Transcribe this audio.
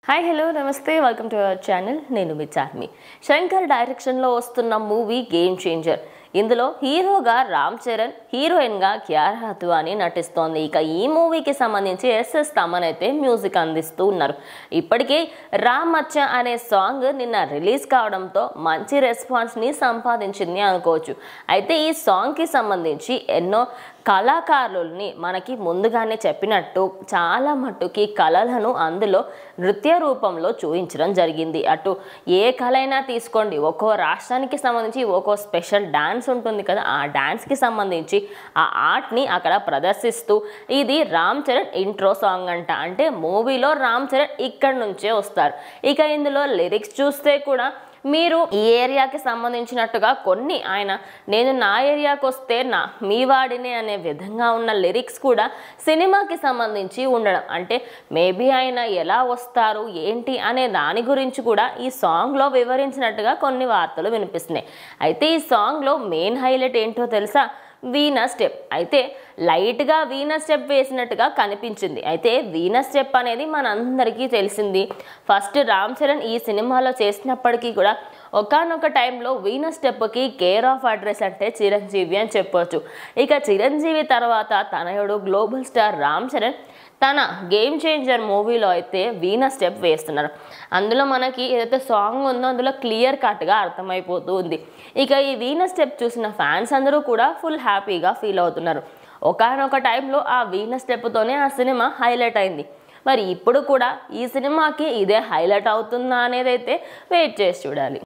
hi hello నమస్తే welcome to our channel నేను మీ చార్మి శంకర్ డైరెక్షన్లో వస్తున్న మూవీ గేమ్ చేంజర్ ఇందులో హీరోగా రామ్ చరణ్ హీరోయిన్గా కియారా అద్వాని నటిస్తోంది ఇక ఈ మూవీకి సంబంధించి ఎస్ఎస్ తమన్ అయితే మ్యూజిక్ అందిస్తూ ఉన్నారు ఇప్పటికే రామ్ మచ్చ అనే సాంగ్ నిన్న రిలీజ్ కావడంతో మంచి రెస్పాన్స్ని సంపాదించింది అనుకోవచ్చు అయితే ఈ సాంగ్కి సంబంధించి ఎన్నో కళాకారుల్ని మనకి ముందుగానే చెప్పినట్టు చాలా మట్టుకి కళలను అందులో నృత్య రూపంలో చూపించడం జరిగింది అటు ఏ కళ అయినా తీసుకోండి ఒక్కో రాష్ట్రానికి సంబంధించి ఒక్కో స్పెషల్ డాన్స్ ఉంటుంది కదా ఆ డాన్స్కి సంబంధించి ఆ ఆర్ట్ని అక్కడ ప్రదర్శిస్తూ ఇది రామ్ చరణ్ ఇంట్రో సాంగ్ అంట అంటే మూవీలో రామ్ చరణ్ ఇక్కడి నుంచే వస్తారు ఇక ఇందులో లిరిక్స్ చూస్తే కూడా మీరు ఈ ఏరియాకి సంబంధించినట్టుగా కొన్ని ఆయన నేను నా ఏరియాకి వస్తే నా మీ వాడిని అనే విధంగా ఉన్న లిరిక్స్ కూడా సినిమాకి సంబంధించి ఉండడం అంటే మేబీ ఆయన ఎలా వస్తారు ఏంటి అనే దాని గురించి కూడా ఈ సాంగ్లో వివరించినట్టుగా కొన్ని వార్తలు వినిపిస్తున్నాయి అయితే ఈ సాంగ్లో మెయిన్ హైలైట్ ఏంటో తెలుసా వీణ స్టెప్ అయితే లైట్గా వీణ స్టెప్ వేసినట్టుగా కనిపించింది అయితే వీణ స్టెప్ అనేది మనందరికీ తెలిసింది ఫస్ట్ రామ్ చరణ్ ఈ సినిమాలో చేసినప్పటికీ కూడా ఒకనొక టైంలో వీణ స్టెప్కి కేర్ ఆఫ్ అడ్రస్ అంటే చిరంజీవి అని చెప్పొచ్చు ఇక చిరంజీవి తర్వాత తనయుడు గ్లోబల్ స్టార్ రామ్ చరణ్ తన గేమ్ చేంజర్ మూవీలో అయితే వీణ స్టెప్ వేస్తున్నారు అందులో మనకి ఏదైతే సాంగ్ ఉందో అందులో క్లియర్ కట్గా అర్థమైపోతూ ఉంది ఇక ఈ వీణ స్టెప్ చూసిన ఫ్యాన్స్ అందరూ కూడా ఫుల్ హ్యాపీగా ఫీల్ అవుతున్నారు ఒకనొక టైంలో ఆ వీణ స్టెప్తోనే ఆ సినిమా హైలైట్ అయింది మరి ఇప్పుడు కూడా ఈ సినిమాకి ఇదే హైలైట్ అవుతుందా అనేది అయితే వెయిట్ చేసి చూడాలి